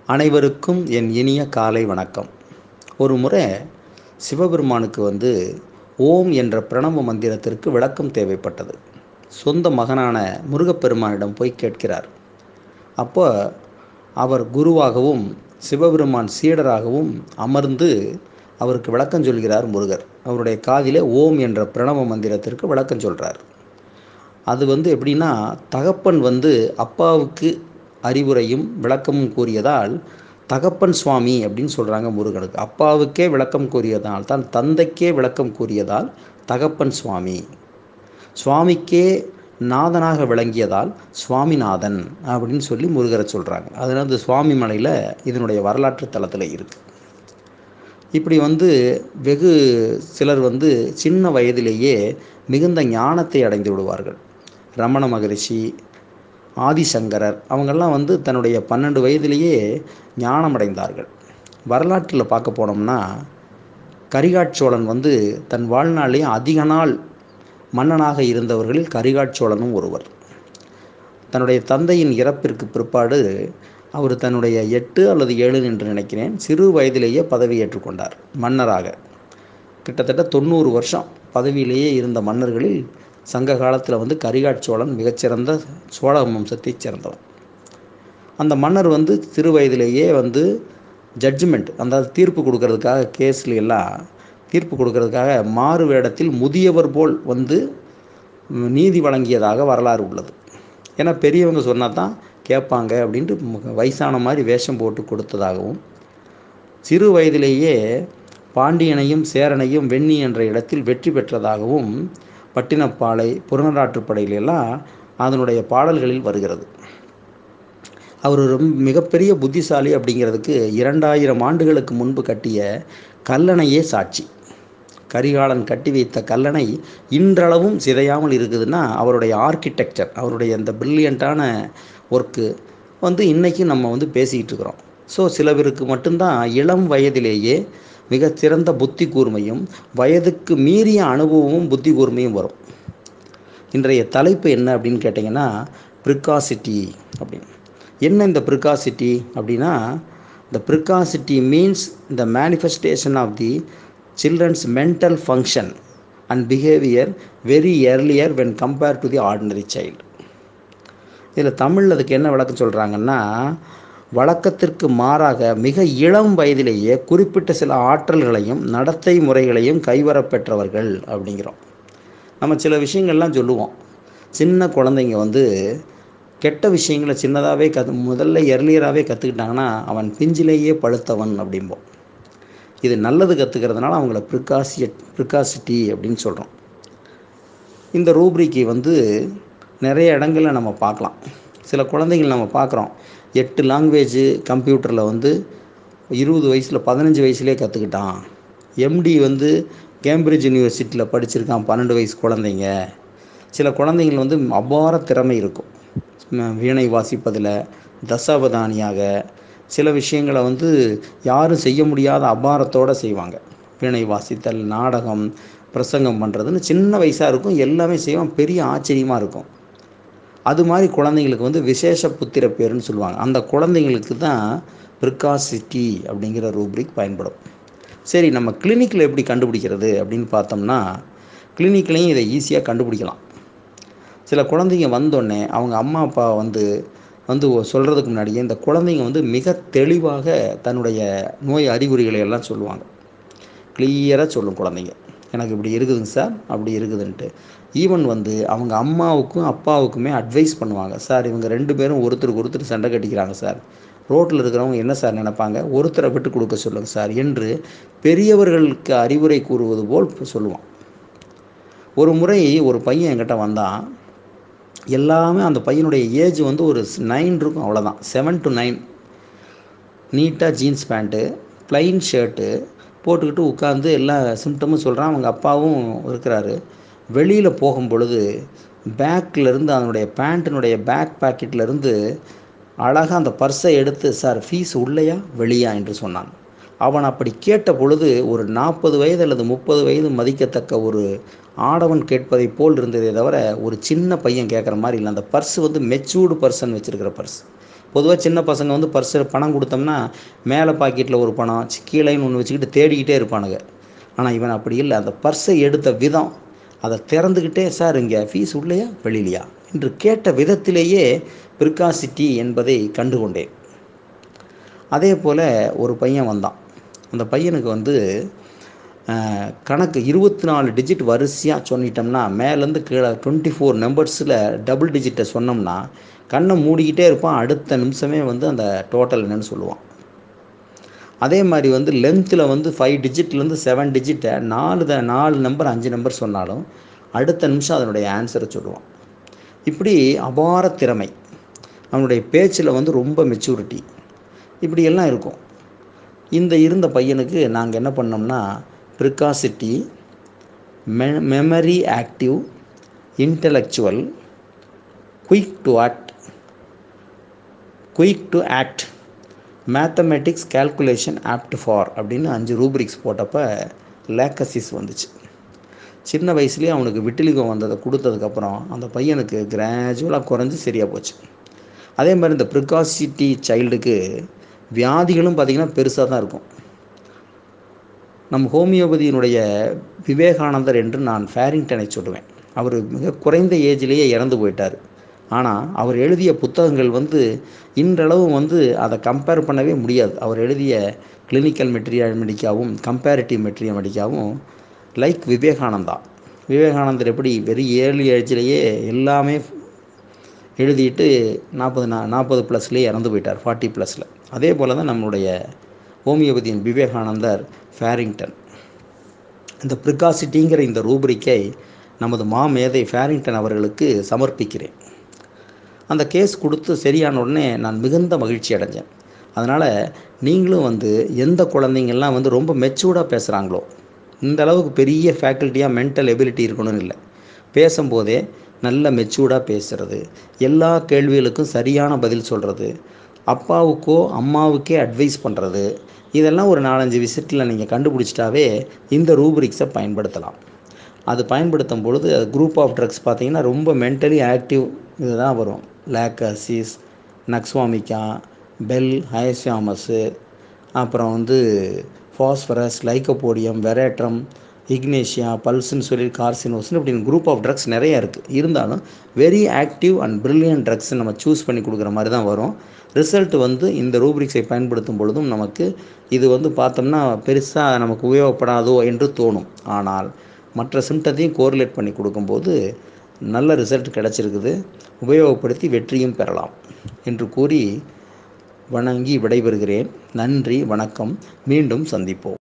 அனைவருக்கும் என் இனிய காலை வணக்கம் ஒரு முறை சிவபெருமானுக்கு வந்து ஓம் என்ற பிரணவ மந்திரத்திற்கு விளக்கம் தேவைப்பட்டது சொந்த மகனான முருகப்பெருமானிடம் போய் கேட்கிறார் அப்போ அவர் குருவாகவும் சிவபெருமான் சீடராகவும் அமர்ந்து அவருக்கு விளக்கம் சொல்கிறார் முருகர் அவருடைய காதிலே ஓம் என்ற பிரணவ மந்திரத்திற்கு விளக்கம் சொல்கிறார் அது வந்து எப்படின்னா தகப்பன் வந்து அப்பாவுக்கு அறிவுரையும் விளக்கமும் கூறியதால் தகப்பன் சுவாமி அப்படின்னு சொல்கிறாங்க முருகனுக்கு அப்பாவுக்கே விளக்கம் கூறியதால் தான் தந்தைக்கே விளக்கம் கூறியதால் தகப்பன் சுவாமி சுவாமிக்கே நாதனாக விளங்கியதால் சுவாமிநாதன் அப்படின்னு சொல்லி முருகரை சொல்கிறாங்க அதனால் இந்த சுவாமி மலையில் இதனுடைய வரலாற்று தளத்தில் இருக்குது இப்படி வந்து வெகு சிலர் வந்து சின்ன வயதிலேயே மிகுந்த ஞானத்தை அடைந்து விடுவார்கள் ரமண மகரிஷி ஆதிசங்கரர் அவங்கெல்லாம் வந்து தன்னுடைய பன்னெண்டு வயதிலேயே ஞானம் அடைந்தார்கள் வரலாற்றில் பார்க்க போனோம்னா கரிகாட்சோழன் வந்து தன் வாழ்நாளிலே அதிக நாள் மன்னனாக இருந்தவர்களில் கரிகாட்சோழனும் ஒருவர் தன்னுடைய தந்தையின் இறப்பிற்கு பிற்பாடு அவர் தன்னுடைய எட்டு அல்லது ஏழு என்று நினைக்கிறேன் சிறு வயதிலேயே பதவி ஏற்றுக்கொண்டார் மன்னராக கிட்டத்தட்ட தொண்ணூறு வருஷம் பதவியிலேயே இருந்த மன்னர்களில் சங்க காலத்தில் வந்து கரிகாட்சோழன் மிகச்சிறந்த சோழ வம்சத்தைச் சேர்ந்தவன் அந்த மன்னர் வந்து சிறு வயதிலேயே வந்து ஜட்ஜ்மெண்ட் அந்த தீர்ப்பு கொடுக்கறதுக்காக கேஸ்ல எல்லாம் தீர்ப்பு கொடுக்கறதுக்காக மாறு வேடத்தில் முதியவர் போல் வந்து நீதி வழங்கியதாக வரலாறு உள்ளது ஏன்னா பெரியவங்க சொன்னால் தான் கேட்பாங்க அப்படின்ட்டு வயசான மாதிரி வேஷம் போட்டு கொடுத்ததாகவும் சிறு வயதிலேயே பாண்டியனையும் சேரனையும் வெண்ணி என்ற இடத்தில் வெற்றி பெற்றதாகவும் பட்டினப்பாலை புறநராற்றுப்படையிலெல்லாம் அதனுடைய பாடல்களில் வருகிறது அவர் ரொம்ப மிகப்பெரிய புத்திசாலி அப்படிங்கிறதுக்கு இரண்டாயிரம் ஆண்டுகளுக்கு முன்பு கட்டிய கல்லணையே சாட்சி கரிகாலன் கட்டி வைத்த கல்லணை இன்றளவும் சிதையாமல் இருக்குதுன்னா அவருடைய ஆர்கிடெக்சர் அவருடைய அந்த பிரில்லியண்ட்டான ஒர்க்கு வந்து இன்றைக்கி நம்ம வந்து பேசிக்கிட்டு இருக்கிறோம் ஸோ சில பேருக்கு மட்டும்தான் இளம் வயதிலேயே மிகச்சிறந்த புத்தி கூர்மையும் வயதுக்கு மீறிய அனுபவமும் புத்தி கூர்மையும் வரும் இன்றைய தலைப்பு என்ன அப்படின்னு கேட்டிங்கன்னா ப்ரிகாசிட்டி அப்படின்னு என்ன இந்த ப்ரிகாசிட்டி அப்படின்னா the precocity means the manifestation of the children's mental function and behaviour very earlier when compare to the ordinary child இதில் தமிழில் அதுக்கு என்ன விளக்கம் சொல்கிறாங்கன்னா வழக்கத்திற்கு மாறாக மிக இளம் வயதிலேயே குறிப்பிட்ட சில ஆற்றல்களையும் நடத்தை முறைகளையும் கைவரப்பெற்றவர்கள் அப்படிங்கிறோம் நம்ம சில விஷயங்கள்லாம் சொல்லுவோம் சின்ன குழந்தைங்க வந்து கெட்ட விஷயங்களை சின்னதாகவே கற்று முதல்ல எர்லியராகவே கற்றுக்கிட்டாங்கன்னா அவன் பிஞ்சிலேயே பழுத்தவன் அப்படிம்போம் இது நல்லது கற்றுக்கிறதுனால அவங்கள ப்ரிகாசிய ப்ரிகாசிட்டி அப்படின்னு சொல்கிறோம் இந்த ரூப்ரிக்கு வந்து நிறைய இடங்களில் நம்ம பார்க்கலாம் சில குழந்தைகள் நம்ம பார்க்குறோம் எட்டு லாங்குவேஜு கம்ப்யூட்டரில் வந்து இருபது வயசில் பதினஞ்சு வயசுலேயே கற்றுக்கிட்டான் எம்டி வந்து கேம்பிரிட்ஜ் யூனிவர்சிட்டியில் படிச்சிருக்கான் பன்னெண்டு வயசு குழந்தைங்க சில குழந்தைங்கள் வந்து அபார திறமை இருக்கும் வீணை வாசிப்பதில் தசாவதானியாக சில விஷயங்களை வந்து யாரும் செய்ய முடியாத அபாரத்தோடு செய்வாங்க வீணை வாசித்தல் நாடகம் பிரசங்கம் பண்ணுறதுன்னு சின்ன வயசாக இருக்கும் எல்லாமே செய்வான் பெரிய ஆச்சரியமாக இருக்கும் அது மாதிரி குழந்தைங்களுக்கு வந்து விசேஷ புத்திர பேருன்னு சொல்லுவாங்க அந்த குழந்தைங்களுக்கு தான் ப்ரிகாசிட்டி அப்படிங்கிற ரூப்ரிக் பயன்படும் சரி நம்ம கிளினிக்கில் எப்படி கண்டுபிடிக்கிறது அப்படின்னு பார்த்தோம்னா கிளினிக்லேயும் இதை ஈஸியாக கண்டுபிடிக்கலாம் சில குழந்தைங்க வந்தோடனே அவங்க அம்மா அப்பா வந்து வந்து சொல்கிறதுக்கு முன்னாடியே இந்த குழந்தைங்க வந்து மிக தெளிவாக தன்னுடைய நோய் அறிகுறிகளை எல்லாம் சொல்லுவாங்க கிளியராக சொல்லும் குழந்தைங்க எனக்கு இப்படி இருக்குதுங்க சார் அப்படி இருக்குதுன்ட்டு ஈவன் வந்து அவங்க அம்மாவுக்கும் அப்பாவுக்குமே அட்வைஸ் பண்ணுவாங்க சார் இவங்க ரெண்டு பேரும் ஒருத்தருக்கு ஒருத்தர் சண்டை கட்டிக்கிறாங்க சார் ரோட்டில் இருக்கிறவங்க என்ன சார் நினைப்பாங்க ஒருத்தரை விட்டு கொடுக்க சொல்லுங்கள் சார் என்று பெரியவர்களுக்கு அறிவுரை கூறுவது போல் சொல்லுவான் ஒரு முறை ஒரு பையன் என்கிட்ட வந்தான் எல்லாமே அந்த பையனுடைய ஏஜ் வந்து ஒரு நைன் இருக்கும் அவ்வளோதான் செவன் டு நைன் நீட்டாக ஜீன்ஸ் பேண்ட்டு ப்ளைன் ஷர்ட்டு போட்டுக்கிட்டு உட்காந்து எல்லா சிம்டமும் சொல்கிறான் அவங்க அப்பாவும் இருக்கிறாரு வெளியில் போகும் பொழுது பேக்லேருந்து அதனுடைய பேண்ட்டினுடைய பேக் பாக்கெட்லேருந்து அழகாக அந்த பர்ஸை எடுத்து சார் ஃபீஸ் உள்ளையா வெளியா என்று சொன்னான் அவன் அப்படி கேட்ட பொழுது ஒரு நாற்பது வயது அல்லது முப்பது வயது மதிக்கத்தக்க ஒரு ஆடவன் கேட்பதை போல் இருந்ததே தவிர ஒரு சின்ன பையன் கேட்குற மாதிரி இல்லை அந்த பர்ஸ் வந்து மெச்சூர்டு பர்சன் வச்சுருக்கிற பர்ஸ் பொதுவாக சின்ன பசங்க வந்து பர்ஸில் பணம் கொடுத்தோம்னா மேலே பாக்கெட்டில் ஒரு பணம் கீழேன்னு ஒன்று வச்சுக்கிட்டு தேடிக்கிட்டே இருப்பானுங்க ஆனால் இவன் அப்படி இல்லை அந்த பர்ஸை எடுத்த விதம் அதை திறந்துக்கிட்டே சார் இங்கே ஃபீஸ் உள்ளையா வெளியிலையா என்று கேட்ட விதத்திலேயே பிரிகாசிட்டி என்பதை கண்டுகொண்டேன் அதே போல் ஒரு பையன் வந்தான் அந்த பையனுக்கு வந்து கணக்கு இருபத்தி நாலு டிஜிட் வரிசையாக சொல்லிட்டோம்னா மேலேருந்து கீழே டுவெண்ட்டி ஃபோர் நம்பர்ஸில் டபுள் டிஜிட்டை சொன்னோம்னா கண்ணை மூடிக்கிட்டே இருப்பான் அடுத்த நிமிஷமே வந்து அந்த டோட்டல் என்னன்னு சொல்லுவான் அதே மாதிரி வந்து லென்த்தில் வந்து ஃபைவ் டிஜிட்லேருந்து செவன் டிஜிட்டை நாலு த நாலு நம்பர் அஞ்சு நம்பர் சொன்னாலும் அடுத்த நிமிஷம் அதனுடைய ஆன்சரை சொல்லுவான் இப்படி அபார திறமை அவனுடைய பேச்சில் வந்து ரொம்ப மெச்சூரிட்டி இப்படியெல்லாம் இருக்கும் இந்த இருந்த பையனுக்கு நாங்கள் என்ன பண்ணோம்னா ப்ரிகாசிட்டி மெ memory active intellectual quick to act quick to act mathematics calculation opt for அப்படின்னு அஞ்சு ரூப்ரிக்ஸ் போட்டப்போ லேக்கசிஸ் வந்துச்சு சின்ன வயசுலேயே அவனுக்கு விட்டிலிகம் வந்ததை கொடுத்ததுக்கப்புறம் அந்த பையனுக்கு கிராஜுவலாக குறைஞ்சி சரியாக போச்சு அதே மாதிரி இந்த ப்ரிகாசிட்டி சைல்டுக்கு வியாதிகளும் பார்த்திங்கன்னா பெருசாக தான் இருக்கும் நம் ஹோமியோபதியினுடைய விவேகானந்தர் என்று நான் ஃபேரிங்டனை சொல்லுவேன் அவர் மிக குறைந்த ஏஜிலேயே இறந்து போயிட்டார் ஆனால் அவர் எழுதிய புத்தகங்கள் வந்து இன்றளவு வந்து அதை கம்பேர் பண்ணவே முடியாது அவர் எழுதிய கிளினிக்கல் மெட்டீரியாமெடிக்காவும் கம்பேரிட்டிவ் மெட்டீரியாமெடிக்காவும் லைக் விவேகானந்தா விவேகானந்தர் எப்படி வெறும் ஏழு ஏஜ்லேயே எல்லாமே எழுதிட்டு நாற்பது நா நாற்பது ப்ளஸ்லேயே இறந்து போயிட்டார் ஃபார்ட்டி ப்ளஸில் அதே போல் தான் நம்மளுடைய ஹோமியோபதியின் விவேகானந்தர் ஃபேரிங்டன் இந்த ப்ரிகாசிட்டிங்கிற இந்த ரூபரிக்கை நமது மாமேதை ஃபேரிங்டன் அவர்களுக்கு சமர்ப்பிக்கிறேன் அந்த கேஸ் கொடுத்து சரியான உடனே நான் மிகுந்த மகிழ்ச்சி அடைஞ்சேன் அதனால் நீங்களும் வந்து எந்த குழந்தைங்கள்லாம் வந்து ரொம்ப மெச்சூர்டாக பேசுகிறாங்களோ இந்த அளவுக்கு பெரிய ஃபேக்கல்ட்டியாக மென்டல் எபிலிட்டி இருக்கணும்னு இல்லை பேசும்போதே நல்ல மெச்சூர்டாக பேசுகிறது எல்லா கேள்விகளுக்கும் சரியான பதில் சொல்கிறது அப்பாவுக்கோ அம்மாவுக்கே அட்வைஸ் பண்ணுறது இதெல்லாம் ஒரு நாலஞ்சு விசிட்டில் நீங்கள் கண்டுபிடிச்சிட்டாவே இந்த ரூப்ரிக்ஸை பயன்படுத்தலாம் அது பயன்படுத்தும் பொழுது அது குரூப் ஆஃப் ட்ரக்ஸ் பார்த்திங்கன்னா ரொம்ப மென்டலி ஆக்டிவ் இதுதான் வரும் லேக்கசிஸ் நக்ஸ்வாமிக்கா பெல் ஹயசியாமஸு அப்புறம் வந்து ஃபாஸ்பரஸ் லைக்கோபோடியம் வெரேட்ரம் இக்னேஷியா பல்ஸ்ன்னு சொல்லி கார்சினோஸ்னு இப்படின்னு குரூப் ஆஃப் ட்ரக்ஸ் நிறைய இருக்குது இருந்தாலும் very active and brilliant drugs நம்ம சூஸ் பண்ணி கொடுக்குற மாதிரி தான் வரும் ரிசல்ட் வந்து இந்த ரூப்ரிக்ஸை பயன்படுத்தும் பொழுதும் நமக்கு இது வந்து பார்த்தோம்னா பெருசாக நமக்கு உபயோகப்படாதோ என்று தோணும் ஆனால் மற்ற சிம்டத்தையும் கோரிலேட் பண்ணி கொடுக்கும்போது நல்ல ரிசல்ட் கிடச்சிருக்குது உபயோகப்படுத்தி வெற்றியும் பெறலாம் என்று கூறி வணங்கி விடைபெறுகிறேன் நன்றி வணக்கம் மீண்டும் சந்திப்போம்